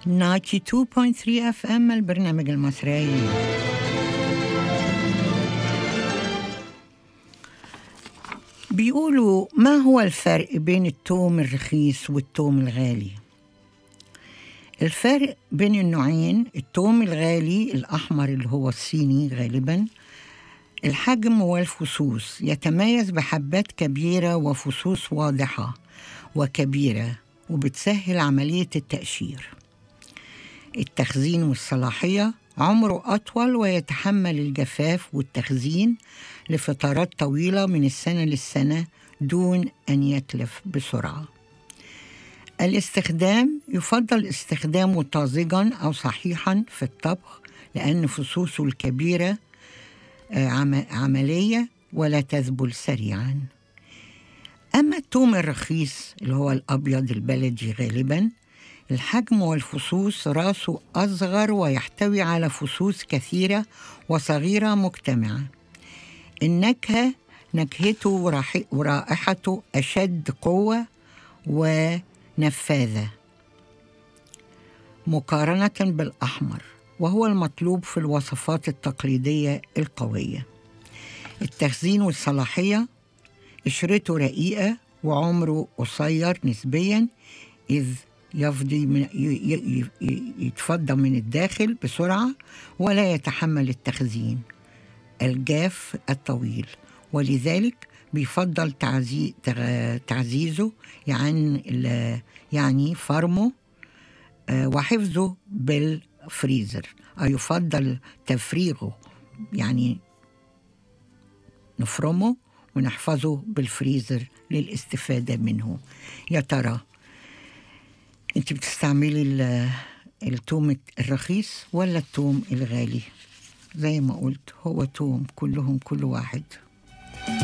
92.3 اف ام البرنامج المصري بيقولوا ما هو الفرق بين التوم الرخيص والتوم الغالي الفرق بين النوعين التوم الغالي الأحمر اللي هو الصيني غالبا الحجم والفصوص يتميز بحبات كبيرة وفصوص واضحة وكبيرة وبتسهل عملية التقشير التخزين والصلاحية عمره أطول ويتحمل الجفاف والتخزين لفترات طويلة من السنة للسنة دون أن يتلف بسرعة الاستخدام يفضل استخدامه طازجا أو صحيحا في الطبخ لأن فصوصه الكبيرة عملية ولا تذبل سريعا أما التوم الرخيص اللي هو الأبيض البلدي غالبا الحجم والفصوص راسه أصغر ويحتوي على فصوص كثيرة وصغيرة مجتمعة النكهة نكهته ورائحته أشد قوة ونفاذة مقارنة بالأحمر وهو المطلوب في الوصفات التقليدية القوية التخزين والصلاحية قشرته رقيقة وعمره قصير نسبيا إذ يفضي من يتفضى من الداخل بسرعة ولا يتحمل التخزين الجاف الطويل ولذلك بيفضل تعزي تعزيزه يعني يعني فرمه وحفظه بالفريزر أو يفضل تفريغه يعني نفرمه ونحفظه بالفريزر للاستفادة منه يا ترى انت بتستعملي التوم الرخيص ولا التوم الغالي زي ما قلت هو توم كلهم كل واحد